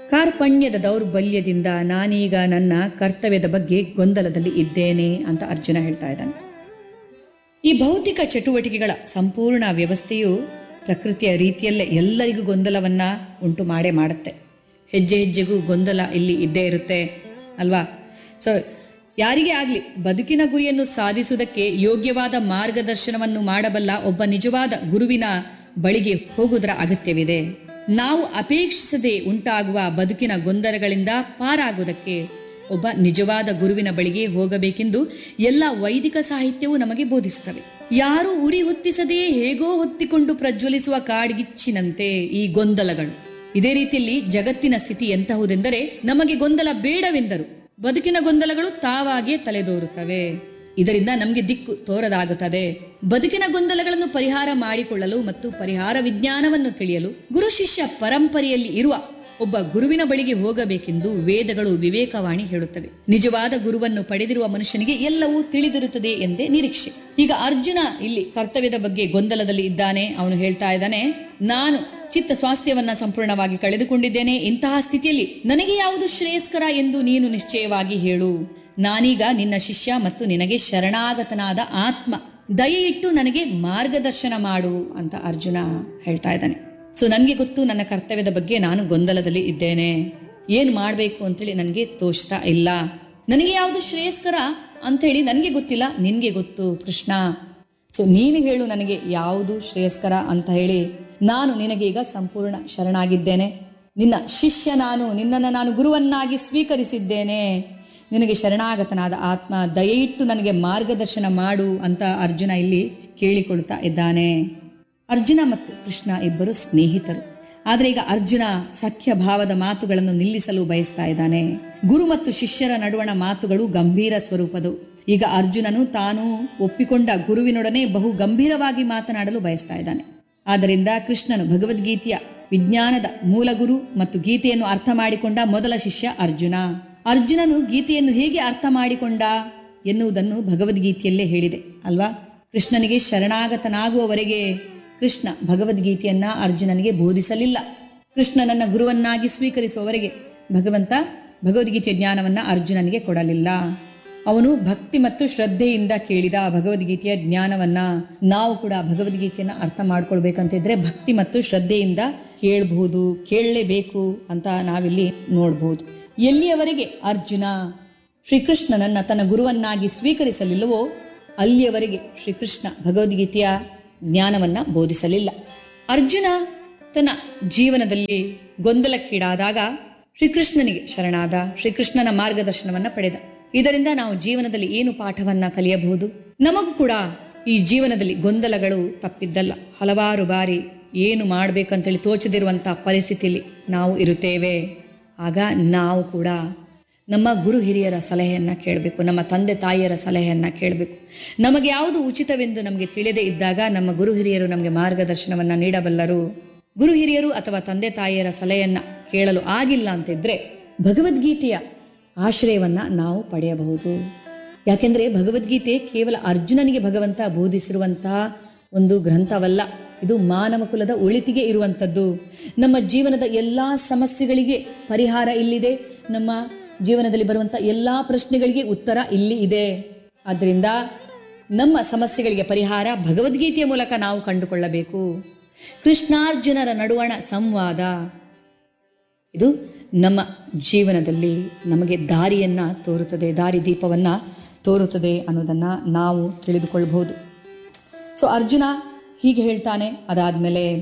ಕಾರ್ಪಣ್ಯದ ದೌರ್ಬಲ್ಯದಿಂದ ನಾನೀಗ ನನ್ನ ಕರ್ತವ್ಯದ ಬಗ್ಗೆ ಗೊಂದಲದಲ್ಲಿ ಇದ್ದೇನೆ ಅಂತ ಅರ್ಜುನ ಹೇಳ್ತಾ ಇದ್ದಾನೆ ಈ ಭೌತಿಕ ಚಟುವಟಿಕೆಗಳ ಸಂಪೂರ್ಣ ವ್ಯವಸ್ಥೆಯು ಪ್ರಕೃತಿಯ ರೀತಿಯಲ್ಲೇ ಎಲ್ಲರಿಗೂ ಗೊಂದಲವನ್ನ ಉಂಟು ಮಾಡೇ ಮಾಡುತ್ತೆ ಹೆಜ್ಜೆ ಹೆಜ್ಜೆಗೂ ಗೊಂದಲ ಇಲ್ಲಿ ಇದ್ದೇ ಇರುತ್ತೆ ಅಲ್ವಾ ಸೊ ಯಾರಿಗೇ ಆಗಲಿ ಬದುಕಿನ ಗುರಿಯನ್ನು ಸಾಧಿಸುವುದಕ್ಕೆ ಯೋಗ್ಯವಾದ ಮಾರ್ಗದರ್ಶನವನ್ನು ಮಾಡಬಲ್ಲ ಒಬ್ಬ ನಿಜವಾದ ಗುರುವಿನ ಬಳಿಗೆ ಹೋಗುವುದರ ಅಗತ್ಯವಿದೆ ನಾವು ಅಪೇಕ್ಷಿಸದೆ ಉಂಟಾಗುವ ಬದುಕಿನ ಗೊಂದಲಗಳಿಂದ ಪಾರಾಗುವುದಕ್ಕೆ ಒಬ್ಬ ನಿಜವಾದ ಗುರುವಿನ ಬಳಿಗೆ ಹೋಗಬೇಕೆಂದು ಎಲ್ಲ ವೈದಿಕ ಸಾಹಿತ್ಯವು ನಮಗೆ ಬೋಧಿಸುತ್ತವೆ ಯಾರು ಉರಿ ಹೊತ್ತಿಸದೆಯೇ ಹೇಗೋ ಹೊತ್ತಿಕೊಂಡು ಪ್ರಜ್ವಲಿಸುವ ಕಾಡ್ಗಿಚ್ಚಿನಂತೆ ಈ ಗೊಂದಲಗಳು ಇದೇ ರೀತಿಯಲ್ಲಿ ಜಗತ್ತಿನ ಸ್ಥಿತಿ ಎಂತಹುದೆಂದರೆ ನಮಗೆ ಗೊಂದಲ ಬೇಡವೆಂದರು ಬದುಕಿನ ಗೊಂದಲಗಳು ತಾವಾಗಿಯೇ ತಲೆದೋರುತ್ತವೆ ಇದರಿಂದ ನಮಗೆ ದಿಕ್ಕು ತೋರದಾಗುತ್ತದೆ ಬದುಕಿನ ಗೊಂದಲಗಳನ್ನು ಪರಿಹಾರ ಮಾಡಿಕೊಳ್ಳಲು ಮತ್ತು ಪರಿಹಾರ ವಿಜ್ಞಾನವನ್ನು ತಿಳಿಯಲು ಗುರು ಶಿಷ್ಯ ಪರಂಪರೆಯಲ್ಲಿ ಇರುವ ಒಬ್ಬ ಗುರುವಿನ ಬಳಿಗೆ ಹೋಗಬೇಕೆಂದು ವೇದಗಳು ವಿವೇಕವಾಣಿ ಹೇಳುತ್ತವೆ ನಿಜವಾದ ಗುರುವನ್ನು ಪಡೆದಿರುವ ಮನುಷ್ಯನಿಗೆ ಎಲ್ಲವೂ ತಿಳಿದಿರುತ್ತದೆ ಎಂದೇ ನಿರೀಕ್ಷೆ ಈಗ ಅರ್ಜುನ ಇಲ್ಲಿ ಕರ್ತವ್ಯದ ಬಗ್ಗೆ ಗೊಂದಲದಲ್ಲಿ ಇದ್ದಾನೆ ಅವನು ಹೇಳ್ತಾ ಇದ್ದಾನೆ ನಾನು ಚಿತ್ತ ಸ್ವಾಸ್ಥ್ಯವನ್ನ ಸಂಪೂರ್ಣವಾಗಿ ಕಳೆದುಕೊಂಡಿದ್ದೇನೆ ಇಂತಹ ಸ್ಥಿತಿಯಲ್ಲಿ ನನಗೆ ಯಾವುದು ಶ್ರೇಯಸ್ಕರ ಎಂದು ನೀನು ನಿಶ್ಚಯವಾಗಿ ಹೇಳು ನಾನೀಗ ನಿನ್ನ ಶಿಷ್ಯ ಮತ್ತು ನಿನಗೆ ಶರಣಾಗತನಾದ ಆತ್ಮ ದಯೆ ಇಟ್ಟು ನನಗೆ ಮಾರ್ಗದರ್ಶನ ಮಾಡು ಅಂತ ಅರ್ಜುನ ಹೇಳ್ತಾ ಇದ್ದಾನೆ ಸೊ ನನಗೆ ಗೊತ್ತು ನನ್ನ ಕರ್ತವ್ಯದ ಬಗ್ಗೆ ನಾನು ಗೊಂದಲದಲ್ಲಿ ಇದ್ದೇನೆ ಏನು ಮಾಡಬೇಕು ಅಂತೇಳಿ ನನಗೆ ತೋಚ್ತಾ ಇಲ್ಲ ನನಗೆ ಯಾವುದು ಶ್ರೇಯಸ್ಕರ ಅಂಥೇಳಿ ನನಗೆ ಗೊತ್ತಿಲ್ಲ ನಿನಗೆ ಗೊತ್ತು ಕೃಷ್ಣ ಸೊ ನೀನು ಹೇಳು ನನಗೆ ಯಾವುದು ಶ್ರೇಯಸ್ಕರ ಅಂತ ಹೇಳಿ ನಾನು ನಿನಗೆ ಈಗ ಸಂಪೂರ್ಣ ಶರಣಾಗಿದ್ದೇನೆ ನಿನ್ನ ಶಿಷ್ಯ ನಾನು ನಿನ್ನನ್ನು ನಾನು ಗುರುವನ್ನಾಗಿ ಸ್ವೀಕರಿಸಿದ್ದೇನೆ ನಿನಗೆ ಶರಣಾಗತನಾದ ಆತ್ಮ ದಯವಿಟ್ಟು ನನಗೆ ಮಾರ್ಗದರ್ಶನ ಮಾಡು ಅಂತ ಅರ್ಜುನ ಇಲ್ಲಿ ಕೇಳಿಕೊಳ್ತಾ ಇದ್ದಾನೆ ಅರ್ಜುನ ಮತ್ತು ಕೃಷ್ಣ ಇಬ್ಬರು ಸ್ನೇಹಿತರು ಆದರೆ ಈಗ ಅರ್ಜುನ ಸಖ್ಯ ಭಾವದ ಮಾತುಗಳನ್ನು ನಿಲ್ಲಿಸಲು ಬಯಸ್ತಾ ಇದ್ದಾನೆ ಗುರು ಮತ್ತು ಶಿಷ್ಯರ ನಡುವಣ ಮಾತುಗಳು ಗಂಭೀರ ಸ್ವರೂಪದವು ಈಗ ಅರ್ಜುನನು ತಾನು ಒಪ್ಪಿಕೊಂಡ ಗುರುವಿನೊಡನೆ ಬಹು ಗಂಭೀರವಾಗಿ ಮಾತನಾಡಲು ಬಯಸ್ತಾ ಇದ್ದಾನೆ ಆದ್ದರಿಂದ ಕೃಷ್ಣನು ಭಗವದ್ಗೀತೆಯ ವಿಜ್ಞಾನದ ಮೂಲ ಗುರು ಮತ್ತು ಗೀತೆಯನ್ನು ಅರ್ಥ ಮಾಡಿಕೊಂಡ ಮೊದಲ ಶಿಷ್ಯ ಅರ್ಜುನ ಅರ್ಜುನನು ಗೀತೆಯನ್ನು ಹೇಗೆ ಅರ್ಥ ಮಾಡಿಕೊಂಡ ಎನ್ನುವುದನ್ನು ಭಗವದ್ಗೀತೆಯಲ್ಲೇ ಹೇಳಿದೆ ಅಲ್ವಾ ಕೃಷ್ಣನಿಗೆ ಶರಣಾಗತನಾಗುವವರೆಗೆ ಕೃಷ್ಣ ಭಗವದ್ಗೀತೆಯನ್ನ ಅರ್ಜುನನಿಗೆ ಬೋಧಿಸಲಿಲ್ಲ ಕೃಷ್ಣನನ್ನ ಗುರುವನ್ನಾಗಿ ಸ್ವೀಕರಿಸುವವರೆಗೆ ಭಗವಂತ ಭಗವದ್ಗೀತೆಯ ಜ್ಞಾನವನ್ನ ಅರ್ಜುನನಿಗೆ ಕೊಡಲಿಲ್ಲ ಅವನು ಭಕ್ತಿ ಮತ್ತು ಶ್ರದ್ಧೆಯಿಂದ ಕೇಳಿದ ಭಗವದ್ಗೀತೆಯ ಜ್ಞಾನವನ್ನ ನಾವು ಕೂಡ ಭಗವದ್ಗೀತೆಯನ್ನ ಅರ್ಥ ಮಾಡ್ಕೊಳ್ಬೇಕಂತಿದ್ರೆ ಭಕ್ತಿ ಮತ್ತು ಶ್ರದ್ಧೆಯಿಂದ ಕೇಳಬಹುದು ಕೇಳಲೇಬೇಕು ಅಂತ ನಾವಿಲ್ಲಿ ನೋಡಬಹುದು ಎಲ್ಲಿಯವರೆಗೆ ಅರ್ಜುನ ಶ್ರೀಕೃಷ್ಣನನ್ನ ತನ್ನ ಗುರುವನ್ನಾಗಿ ಸ್ವೀಕರಿಸಲಿಲ್ಲವೋ ಅಲ್ಲಿಯವರೆಗೆ ಶ್ರೀಕೃಷ್ಣ ಭಗವದ್ಗೀತೆಯ ಜ್ಞಾನವನ್ನ ಬೋಧಿಸಲಿಲ್ಲ ಅರ್ಜುನ ತನ್ನ ಜೀವನದಲ್ಲಿ ಗೊಂದಲಕ್ಕೀಡಾದಾಗ ಶ್ರೀಕೃಷ್ಣನಿಗೆ ಶರಣಾದ ಶ್ರೀಕೃಷ್ಣನ ಮಾರ್ಗದರ್ಶನವನ್ನ ಪಡೆದ ಇದರಿಂದ ನಾವು ಜೀವನದಲ್ಲಿ ಏನು ಪಾಠವನ್ನ ಕಲಿಯಬಹುದು ನಮಗೂ ಕೂಡ ಈ ಜೀವನದಲ್ಲಿ ಗೊಂದಲಗಳು ತಪ್ಪಿದ್ದಲ್ಲ ಹಲವಾರು ಬಾರಿ ಏನು ಮಾಡಬೇಕಂತೇಳಿ ತೋಚದಿರುವಂಥ ಪರಿಸ್ಥಿತಿಯಲ್ಲಿ ನಾವು ಇರುತ್ತೇವೆ ಆಗ ನಾವು ಕೂಡ ನಮ್ಮ ಗುರು ಹಿರಿಯರ ಸಲಹೆಯನ್ನು ಕೇಳಬೇಕು ನಮ್ಮ ತಂದೆ ತಾಯಿಯರ ಸಲಹೆಯನ್ನು ಕೇಳಬೇಕು ನಮಗೆ ಯಾವುದು ಉಚಿತವೆಂದು ನಮಗೆ ತಿಳಿದೇ ಇದ್ದಾಗ ನಮ್ಮ ಗುರು ಹಿರಿಯರು ನಮಗೆ ಮಾರ್ಗದರ್ಶನವನ್ನು ನೀಡಬಲ್ಲರು ಗುರು ಹಿರಿಯರು ಅಥವಾ ತಂದೆ ತಾಯಿಯರ ಸಲಹೆಯನ್ನು ಕೇಳಲು ಆಗಿಲ್ಲ ಅಂತಿದ್ರೆ ಭಗವದ್ಗೀತೆಯ ಆಶ್ರಯವನ್ನ ನಾವು ಪಡೆಯಬಹುದು ಯಾಕೆಂದ್ರೆ ಭಗವದ್ಗೀತೆ ಕೇವಲ ಅರ್ಜುನನಿಗೆ ಭಗವಂತ ಬೋಧಿಸಿರುವಂತಹ ಒಂದು ಗ್ರಂಥವಲ್ಲ ಇದು ಮಾನವ ಕುಲದ ಒಳಿತಿಗೆ ಇರುವಂಥದ್ದು ನಮ್ಮ ಜೀವನದ ಎಲ್ಲ ಸಮಸ್ಯೆಗಳಿಗೆ ಪರಿಹಾರ ಇಲ್ಲಿದೆ ನಮ್ಮ ಜೀವನದಲ್ಲಿ ಬರುವಂಥ ಎಲ್ಲ ಪ್ರಶ್ನೆಗಳಿಗೆ ಉತ್ತರ ಇಲ್ಲಿ ಇದೆ ಆದ್ದರಿಂದ ನಮ್ಮ ಸಮಸ್ಯೆಗಳಿಗೆ ಪರಿಹಾರ ಭಗವದ್ಗೀತೆಯ ಮೂಲಕ ನಾವು ಕಂಡುಕೊಳ್ಳಬೇಕು ಕೃಷ್ಣಾರ್ಜುನರ ನಡುವಣ ಸಂವಾದ ಇದು ನಮ್ಮ ಜೀವನದಲ್ಲಿ ನಮಗೆ ದಾರಿಯನ್ನು ತೋರುತ್ತದೆ ದಾರಿ ದೀಪವನ್ನು ತೋರುತ್ತದೆ ಅನ್ನೋದನ್ನು ನಾವು ತಿಳಿದುಕೊಳ್ಬಹುದು ಸೊ ಅರ್ಜುನ ಹೀಗೆ ಹೇಳ್ತಾನೆ ಅದಾದಮೇಲೆ